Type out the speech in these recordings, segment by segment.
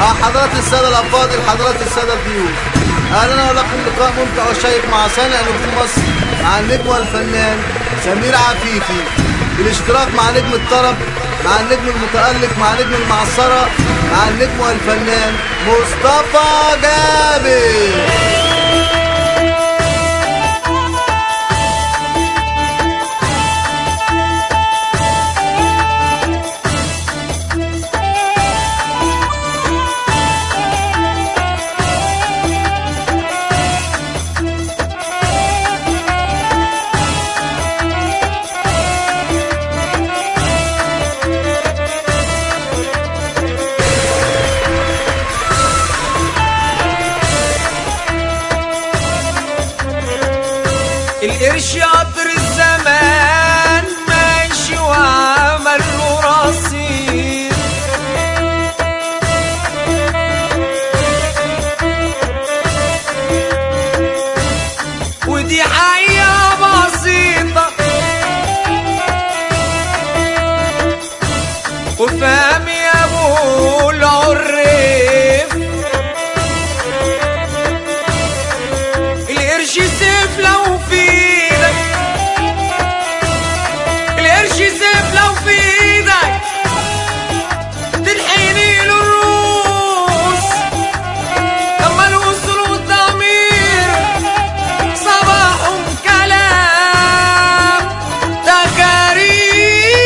آه حضرات السادة الأفاضل حضرات السادة الضيوف أهلا ولكم لقاء ممتع وشيق مع صانع نجوم مصر مع النجم والفنان سمير عفيفي بالاشتراك مع نجم الطرب مع النجم المتألق مع نجم المعصرة مع النجم والفنان مصطفى جابر القرش قطر الزمان ماشي وعمل له رصيد ودي حقيقة بسيطة وفهم يا ابو العريف القرش سيف لو في ايدك القرش سيف لو في ايدك تنحني له الروس اما الوصول والضمير صباحهم كلام تكارير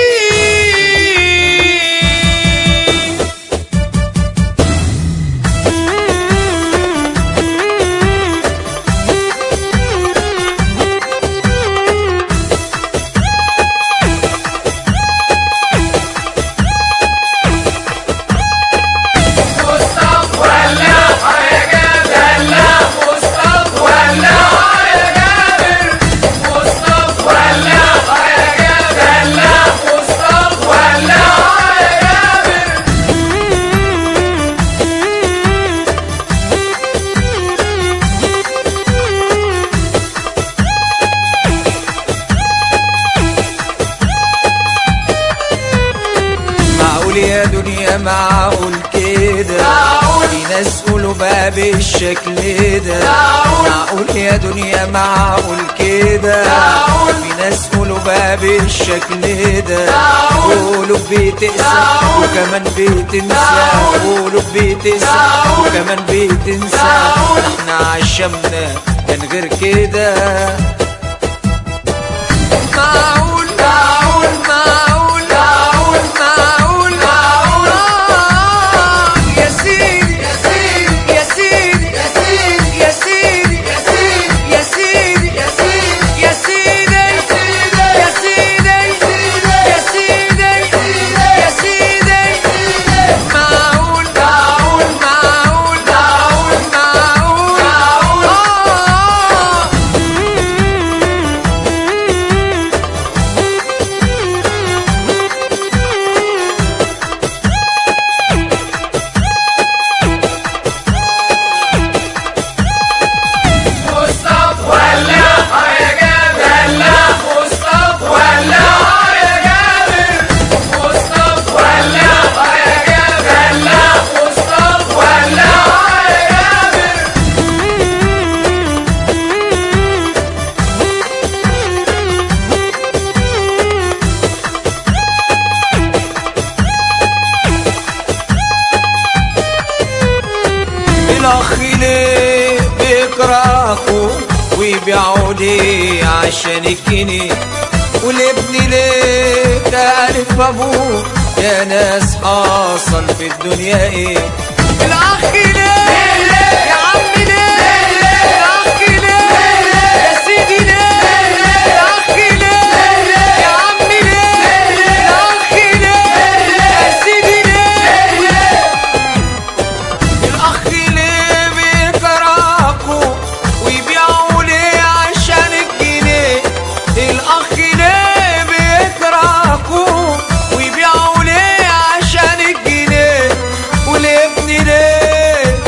معقول يا دنيا معقول كده في ناس قلوبها بالشكل ده معقول يا دنيا معقول كده في ناس قلوبها بالشكل ده قلوب بتقسى وكمان بتنسى قلوب بتقسى وكمان بتنسى احنا عشمنا من غير كده معقول معقول معقول معقول معقول معقول آه، يا سيدي يا سيدي يا سيدي يا سيدي يا سيدي يا سيدي يا سيدي يا سيدي يا سيدي يا سيدي معقول معقول معقول معقول معقول آه الاخ ليه بيكرهكوا ويبيعوا ليه عشان الجنيه والابن ليه تعرف ابوه يا ناس حصل في الدنيا ايه الاخ ليه يا عم ليه الاخ ليه يا سيدي ليه الاخ ليه يا عم ليه الاخ ليه يا سيدي ليه الاخ ليه بيكرهكوا ويبيعوا ليه عشان الجنيه الاخ ليه بيكرهكوا ويبيعوا ليه عشان الجنيه والابن ليه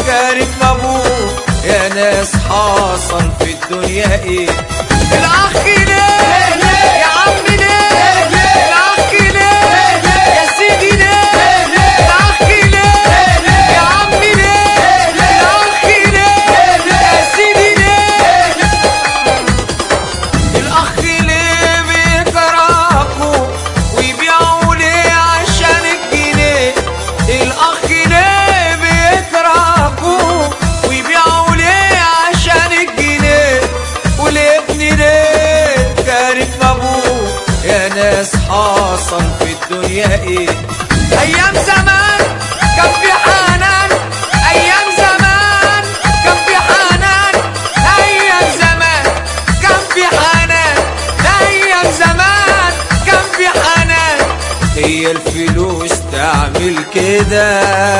يا ناس حاصل في الدنيا ايه ايام زمان كان في حنان ايام زمان كان في حنان ايام زمان كان في حنان ايام زمان كان في حنان هي الفلوس تعمل كده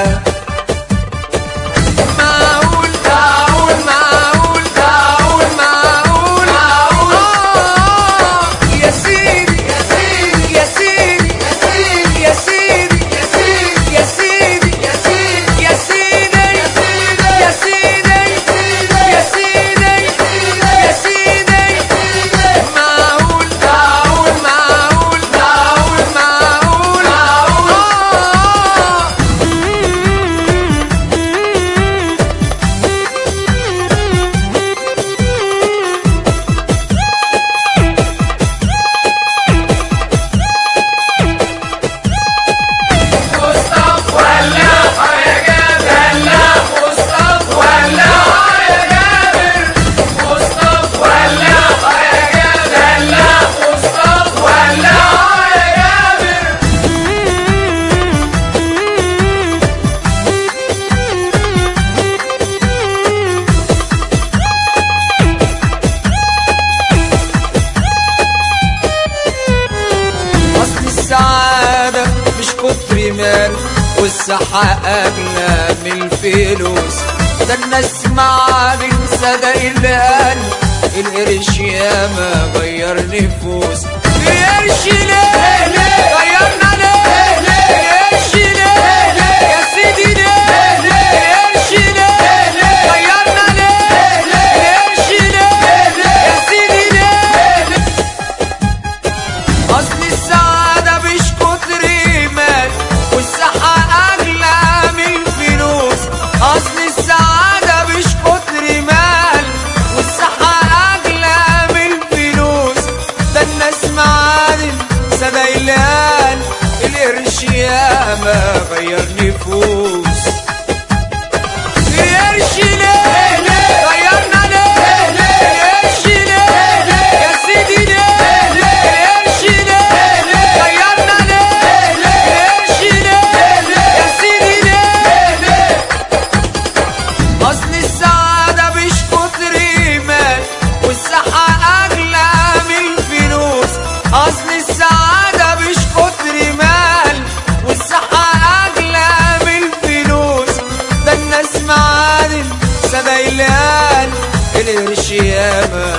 معقول معقول معقول معقول معقول معقول آه يا سيدي يا سيدي يا سيدي يا سيدي يا سيدي يا سيدي يا سيدي يا سيدي يا سيدي يا سيدي معقول معقول معقول معقول معقول معقول آه مصطفى ولا يا جابر لا مصطفى ولا يا جابر مصطفى ولا يا جابر لا مصطفى ولا يا جابر أصل السعادة مش كتر مال والصحة أغلى من الفلوس ده الناس معادن صدق القلب القرش ياما غير نفوس القرش ليه غيرنا ليه القرش ليه يا سيدي ليه القرش ليه غيرنا ليه القرش ليه يا سيدي ليه أصل السعادة مش كتر مال والصحة أغلى من الفلوس أصل السعادة مش كتر مال والصحة أغلى من الفلوس ده الناس معادن سبايلان القرش ياما غير نفوس القرش ليه غيرنا ليه القرش ليه يا سيدي ليه القرش ليه غيرنا ليه القرش ليه يا سيدي ليه أصل السعادة مش كتر مال والصحة أغلى من الفلوس أصل السعادة مش كتر مال والصحة أغلى من الفلوس ده الناس معادن سبايلان القرش ياما